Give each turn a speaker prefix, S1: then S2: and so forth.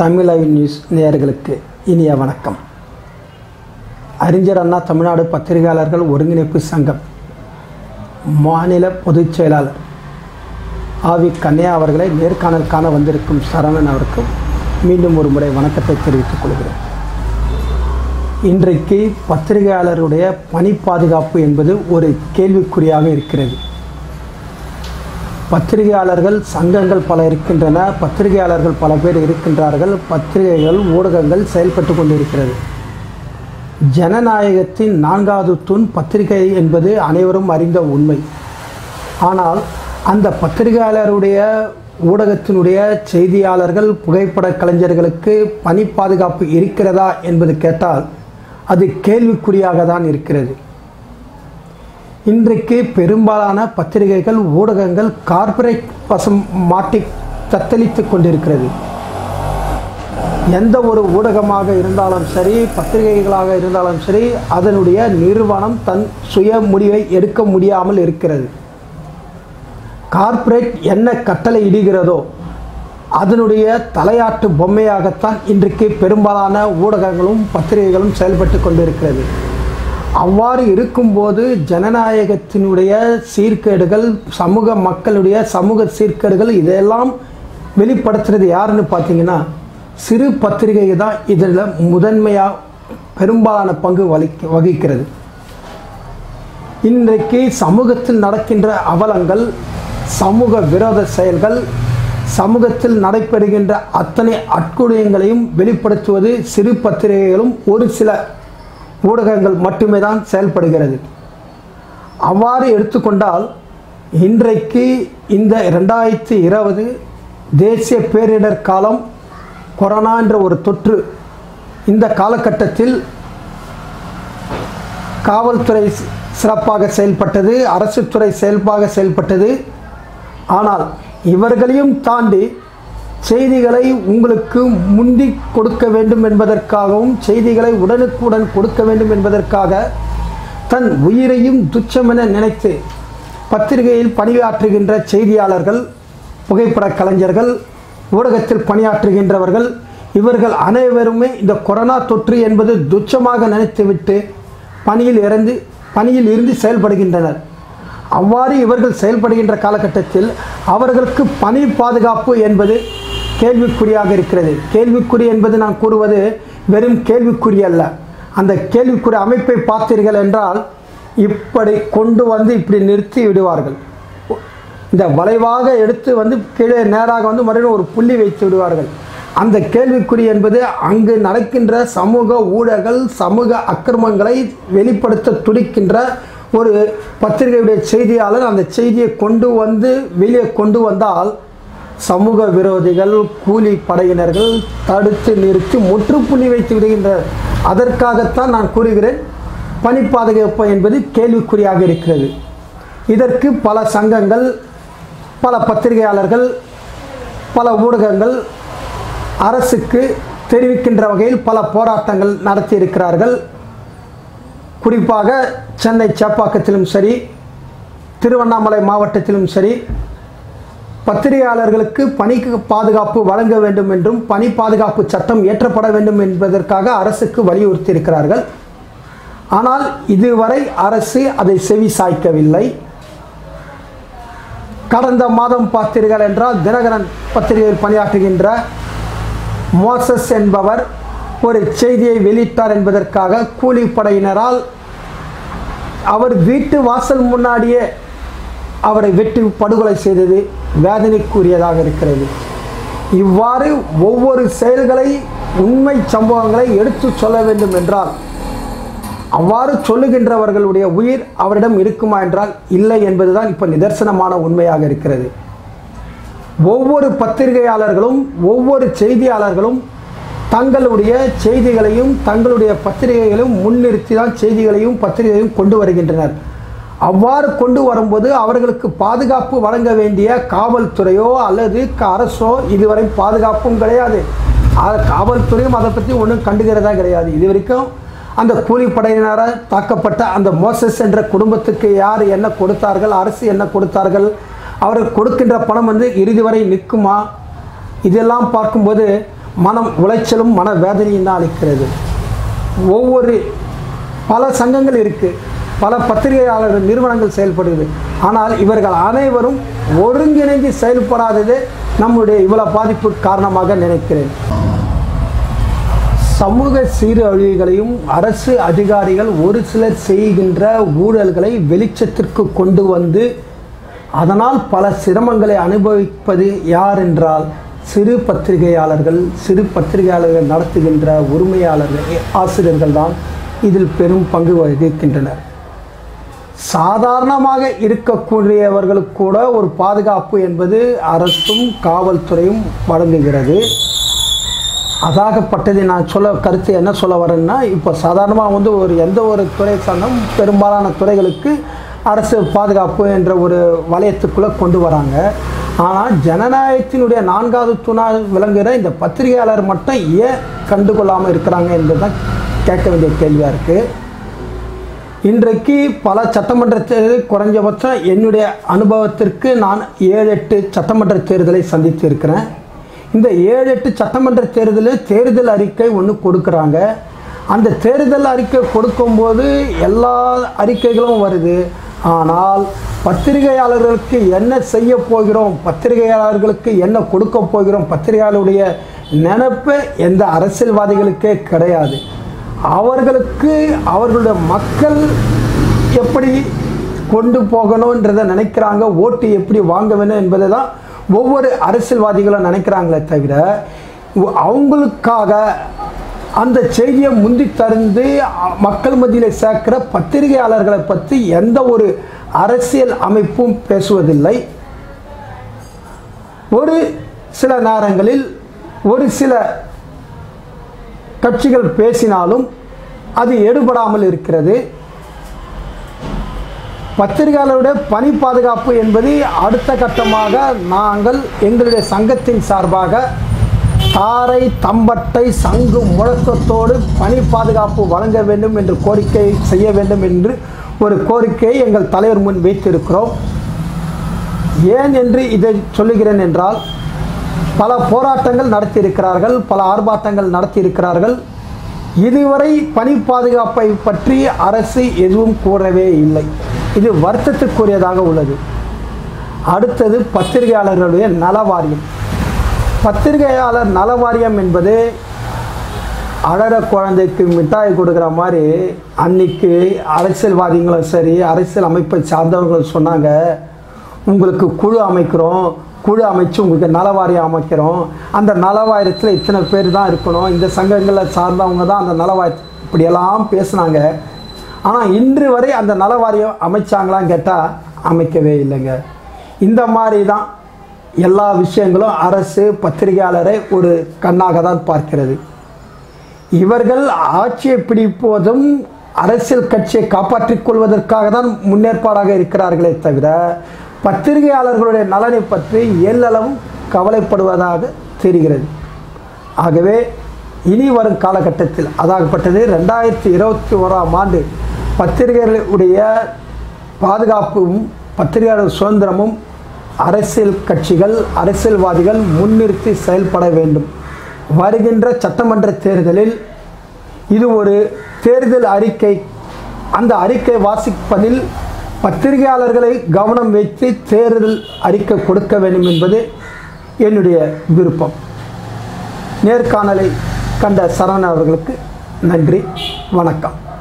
S1: தமிழக நியூஸ் நேயர்களுக்கு இனிய வணக்கம் அறிஞர் அண்ணா தமிழ்நாடு பத்திரிகையாளர்கள் ஒருங்கிணைப்பு சங்கம் மாநில பொதுச் செயலாளர் ஆவி கன்னியா அவர்களை நேர்காணல் காண வந்திருக்கும் சரவணன் அவருக்கும் மீண்டும் ஒரு முறை வணக்கத்தை தெரிவித்துக் கொள்கிறேன் இன்றைக்கு பத்திரிகையாளருடைய பணி பாதுகாப்பு என்பது ஒரு கேள்விக்குறியாக இருக்கிறது பத்திரிகையாளர்கள் சங்கங்கள் பல இருக்கின்றன பத்திரிகையாளர்கள் பல பேர் இருக்கின்றார்கள் பத்திரிகைகள் ஊடகங்கள் செயல்பட்டு கொண்டிருக்கிறது ஜனநாயகத்தின் நான்காவது தூண் பத்திரிகை என்பது அனைவரும் அறிந்த உண்மை ஆனால் அந்த பத்திரிகையாளருடைய ஊடகத்தினுடைய செய்தியாளர்கள் புகைப்பட கலைஞர்களுக்கு பணி பாதுகாப்பு இருக்கிறதா என்பது கேட்டால் அது கேள்விக்குறியாக தான் இருக்கிறது இன்றைக்கு பெரும்பாலான பத்திரிகைகள் ஊடகங்கள் கார்ப்பரேட் வசம் மாட்டி தத்தளித்து கொண்டிருக்கிறது எந்த ஒரு ஊடகமாக இருந்தாலும் சரி பத்திரிகைகளாக இருந்தாலும் சரி அதனுடைய நிறுவனம் தன் சுய முடிவை எடுக்க முடியாமல் இருக்கிறது கார்ப்பரேட் என்ன கட்டளை இடுகிறதோ அதனுடைய தலையாட்டு பொம்மையாகத்தான் இன்றைக்கு பெரும்பாலான ஊடகங்களும் பத்திரிகைகளும் செயல்பட்டு கொண்டிருக்கிறது அவ்வாறு இருக்கும்போது ஜனநாயகத்தினுடைய சீர்கேடுகள் சமூக மக்களுடைய சமூக சீர்கேடுகள் இதெல்லாம் வெளிப்படுத்துறது யாருன்னு பார்த்தீங்கன்னா சிறு பத்திரிகை தான் இதில் முதன்மையாக பெரும்பாலான பங்கு வலிக்க வகிக்கிறது இன்றைக்கு சமூகத்தில் நடக்கின்ற அவலங்கள் சமூக விரோத செயல்கள் சமூகத்தில் நடைபெறுகின்ற அத்தனை அட்குழியங்களையும் வெளிப்படுத்துவது சிறு பத்திரிகைகளும் ஒரு சில ஊடகங்கள் மட்டுமே தான் செயல்படுகிறது அவ்வாறு எடுத்துக்கொண்டால் இன்றைக்கு இந்த ரெண்டாயிரத்தி இருபது தேசிய பேரிடர் காலம் கொரோனா என்ற ஒரு தொற்று இந்த காலகட்டத்தில் காவல்துறை சிறப்பாக செயல்பட்டது அரசு துறை செயல்பாக செயல்பட்டது ஆனால் இவர்களையும் தாண்டி செய்திகளை உங்களுக்கு முந்தி கொடுக்க வேண்டும் என்பதற்காகவும் செய்திகளை உடனுக்குடன் கொடுக்க வேண்டும் என்பதற்காக தன் உயிரையும் துச்சமென நினைத்து பத்திரிகையில் பணியாற்றுகின்ற செய்தியாளர்கள் புகைப்பட கலைஞர்கள் ஊடகத்தில் பணியாற்றுகின்றவர்கள் இவர்கள் அனைவருமே இந்த கொரோனா தொற்று என்பது துச்சமாக நினைத்துவிட்டு பணியில் இறந்து பணியில் இருந்து செயல்படுகின்றனர் அவ்வாறு இவர்கள் செயல்படுகின்ற காலகட்டத்தில் அவர்களுக்கு பணி பாதுகாப்பு என்பது கேள்விக்குறியாக இருக்கிறது கேள்விக்குறி என்பது நான் கூறுவது வெறும் கேள்விக்குறி அல்ல அந்த கேள்விக்குறி அமைப்பை பார்த்தீர்கள் என்றால் இப்படி கொண்டு வந்து இப்படி நிறுத்தி விடுவார்கள் இந்த வளைவாக எடுத்து வந்து கீழே நேராக வந்து மறுபடியும் ஒரு புள்ளி வைத்து விடுவார்கள் அந்த கேள்விக்குறி என்பது அங்கு நடக்கின்ற சமூக ஊழல்கள் சமூக அக்கிரமங்களை வெளிப்படுத்த துடிக்கின்ற ஒரு பத்திரிகையுடைய செய்தியாளர் அந்த செய்தியை கொண்டு வந்து வெளியே கொண்டு வந்தால் சமூக விரோதிகள் கூலி படையினர்கள் தடுத்து நிறுத்தி முற்றுப்புள்ளி வைத்து விடுகின்றனர் அதற்காகத்தான் நான் கூறுகிறேன் பணி பாதுகாப்பு என்பது கேள்விக்குறியாக இருக்கிறது இதற்கு பல சங்கங்கள் பல பத்திரிகையாளர்கள் பல ஊடகங்கள் அரசுக்கு தெரிவிக்கின்ற வகையில் பல போராட்டங்கள் நடத்தியிருக்கிறார்கள் குறிப்பாக சென்னை சேப்பாக்கத்திலும் சரி திருவண்ணாமலை மாவட்டத்திலும் சரி பத்திரிகையாளர்களுக்கு பணிக்கு பாதுகாப்பு வழங்க வேண்டும் என்றும் பணி பாதுகாப்பு சட்டம் இயற்றப்பட வேண்டும் என்பதற்காக அரசுக்கு வலியுறுத்தி இருக்கிறார்கள் ஆனால் இதுவரை அரசு அதை செவி சாய்க்கவில்லை கடந்த மாதம் பார்த்தீர்கள் என்றால் தினகரன் பத்திரிகையில் பணியாற்றுகின்ற மோசஸ் என்பவர் ஒரு செய்தியை வெளியிட்டார் என்பதற்காக கூலிப்படையினரால் அவர் வீட்டு வாசல் முன்னாடியே அவரை வெட்டி படுகொலை செய்தது வேதனைக்குரியதாக இருக்கிறது இவ்வாறு ஒவ்வொரு செயல்களை உண்மை சம்பவங்களை எடுத்து சொல்ல வேண்டும் என்றால் அவ்வாறு சொல்லுகின்றவர்களுடைய உயிர் அவரிடம் இருக்குமா என்றால் இல்லை என்பதுதான் இப்போ நிதர்சனமான உண்மையாக இருக்கிறது ஒவ்வொரு பத்திரிகையாளர்களும் ஒவ்வொரு செய்தியாளர்களும் தங்களுடைய செய்திகளையும் தங்களுடைய பத்திரிகைகளையும் முன்னிறுத்தி தான் செய்திகளையும் பத்திரிகைகளையும் கொண்டு வருகின்றனர் அவ்வாறு கொண்டு வரும்போது அவர்களுக்கு பாதுகாப்பு வழங்க வேண்டிய காவல்துறையோ அல்லது அரசோ இதுவரை பாதுகாப்பும் கிடையாது காவல்துறையும் அதை பற்றி ஒன்றும் கண்டுகிறதா கிடையாது இது வரைக்கும் அந்த கூலிப்படையினரால் தாக்கப்பட்ட அந்த மோசஸ் என்ற குடும்பத்துக்கு யார் என்ன கொடுத்தார்கள் அரசு என்ன கொடுத்தார்கள் அவர்கள் கொடுக்கின்ற பணம் வந்து இறுதி வரை நிற்குமா இதெல்லாம் பார்க்கும்போது மனம் உளைச்சலும் மன வேதனையும் தான் அளிக்கிறது ஒவ்வொரு பல சங்கங்கள் இருக்குது பல பத்திரிகையாளர்கள் நிறுவனங்கள் செயல்படுது ஆனால் இவர்கள் அனைவரும் ஒருங்கிணைந்து செயல்படாதது நம்முடைய இவ்வளவு பாதிப்பு காரணமாக நினைக்கிறேன் சமூக சீரழிவுகளையும் அரசு அதிகாரிகள் ஒரு சிலர் செய்கின்ற ஊழல்களை வெளிச்சத்திற்கு கொண்டு வந்து அதனால் பல சிரமங்களை அனுபவிப்பது யார் என்றால் சிறு பத்திரிகையாளர்கள் சிறு பத்திரிகையாளர்கள் நடத்துகின்ற உரிமையாளர்கள் ஆசிரியர்கள் தான் இதில் பெரும் பங்கு வகிக்கின்றனர் சாதாரணமாக இருக்கக்கூடியவர்களுக்கு கூட ஒரு பாதுகாப்பு என்பது அரசும் காவல்துறையும் வழங்குகிறது அதாகப்பட்டதை நான் சொல்ல கருத்து என்ன சொல்ல வரேன்னா இப்போ சாதாரணமாக வந்து ஒரு எந்த ஒரு துறை சார்ந்தும் பெரும்பாலான துறைகளுக்கு அரசு பாதுகாப்பு என்ற ஒரு வலயத்துக்குள்ளே கொண்டு வராங்க ஆனால் ஜனநாயகத்தினுடைய நான்காவது தூணாக விளங்குகிற இந்த பத்திரிகையாளர் மட்டும் ஏன் கண்டுகொள்ளாமல் இருக்கிறாங்க என்பது தான் கேட்க வேண்டிய கேள்வியாக இருக்குது இன்றைக்கு பல சட்டமன்ற தேர்தல் குறைஞ்சபட்சம் என்னுடைய அனுபவத்திற்கு நான் ஏழு எட்டு சட்டமன்ற தேர்தலை சந்தித்து இருக்கிறேன் இந்த ஏழு எட்டு சட்டமன்ற தேர்தலில் தேர்தல் அறிக்கை ஒன்று கொடுக்குறாங்க அந்த தேர்தல் அறிக்கை கொடுக்கும்போது எல்லா அறிக்கைகளும் வருது ஆனால் பத்திரிகையாளர்களுக்கு என்ன செய்ய போகிறோம் பத்திரிகையாளர்களுக்கு என்ன கொடுக்க போகிறோம் பத்திரிகையாளருடைய நினைப்பு எந்த அரசியல்வாதிகளுக்கே கிடையாது அவர்களுக்கு அவர்களுடைய மக்கள் எப்படி கொண்டு போகணுன்றதை நினைக்கிறாங்க ஓட்டு எப்படி வாங்க வேணும் என்பதை தான் ஒவ்வொரு அரசியல்வாதிகளும் நினைக்கிறாங்களே தவிர உ- அவங்களுக்காக அந்த செய்தியை முந்தி தருந்து அ- மக்கள் மத்தியில் சேர்க்கிற பத்திரிகையாளர்களை பற்றி எந்த ஒரு அரசியல் அமைப்பும் பேசுவதில்லை ஒரு சில நேரங்களில் ஒரு சில கட்சிகள் பேசினாலும் அது எடுபடாமல் இருக்கிறது பத்திரிகையாளருடைய பணி பாதுகாப்பு என்பது அடுத்த கட்டமாக நாங்கள் எங்களுடைய சங்கத்தின் சார்பாக தாரை தம்பட்டை சங்கு முழக்கத்தோடு பணி பாதுகாப்பு வழங்க வேண்டும் என்று கோரிக்கை செய்ய வேண்டும் என்று ஒரு கோரிக்கையை எங்கள் தலைவர் முன் வைத்திருக்கிறோம் ஏன் என்று இதை சொல்லுகிறேன் என்றால் பல போராட்டங்கள் நடத்தியிருக்கிறார்கள் பல ஆர்ப்பாட்டங்கள் நடத்தியிருக்கிறார்கள் இதுவரை பணி பாதுகாப்பை பற்றி அரசு எதுவும் கூறவே இல்லை இது வருத்தத்துக்குரியதாக உள்ளது அடுத்தது பத்திரிகையாளர்களுடைய நலவாரியம் பத்திரிகையாளர் நலவாரியம் என்பது அழற குழந்தைக்கு மிட்டாய் கொடுக்குற மாதிரி அன்னைக்கு அரசியல்வாதிகளும் சரி அரசியல் அமைப்பை சார்ந்தவர்களும் சொன்னாங்க உங்களுக்கு குழு அமைக்கிறோம் குழு அமைச்சு உங்களுக்கு நலவாரியம் அமைக்கிறோம் அந்த நலவாரியத்தில் இத்தனை பேர் தான் இருக்கணும் இந்த சங்கங்களை சார்ந்தவங்க தான் அந்த நலவாரி இப்படியெல்லாம் பேசுனாங்க ஆனால் இன்று வரை அந்த நலவாரியம் அமைச்சாங்களான்னு கேட்டால் அமைக்கவே இல்லைங்க இந்த மாதிரி தான் எல்லா விஷயங்களும் அரசு பத்திரிகையாளரை ஒரு கண்ணாக தான் பார்க்கிறது இவர்கள் ஆட்சியை பிடிப்பதும் அரசியல் கட்சியை காப்பாற்றிக் கொள்வதற்காக தான் முன்னேற்பாடாக இருக்கிறார்களே தவிர பத்திரிகையாளர்களுடைய நலனை பற்றி எல்லளவும் கவலைப்படுவதாக தெரிகிறது ஆகவே இனி வரும் காலகட்டத்தில் அதாகப்பட்டது ரெண்டாயிரத்தி இருபத்தி ஓராம் ஆண்டு பத்திரிகைகளுடைய பாதுகாப்பும் பத்திரிகையாளர் சுதந்திரமும் அரசியல் கட்சிகள் அரசியல்வாதிகள் முன்னிறுத்தி செயல்பட வேண்டும் வருகின்ற சட்டமன்ற தேர்தலில் இது ஒரு தேர்தல் அறிக்கை அந்த அறிக்கை வாசிப்பதில் பத்திரிகையாளர்களை கவனம் வைத்து தேர்தல் அறிக்கை கொடுக்க வேண்டும் என்பது என்னுடைய விருப்பம் நேர்காணலை கண்ட சரவணன் அவர்களுக்கு நன்றி வணக்கம்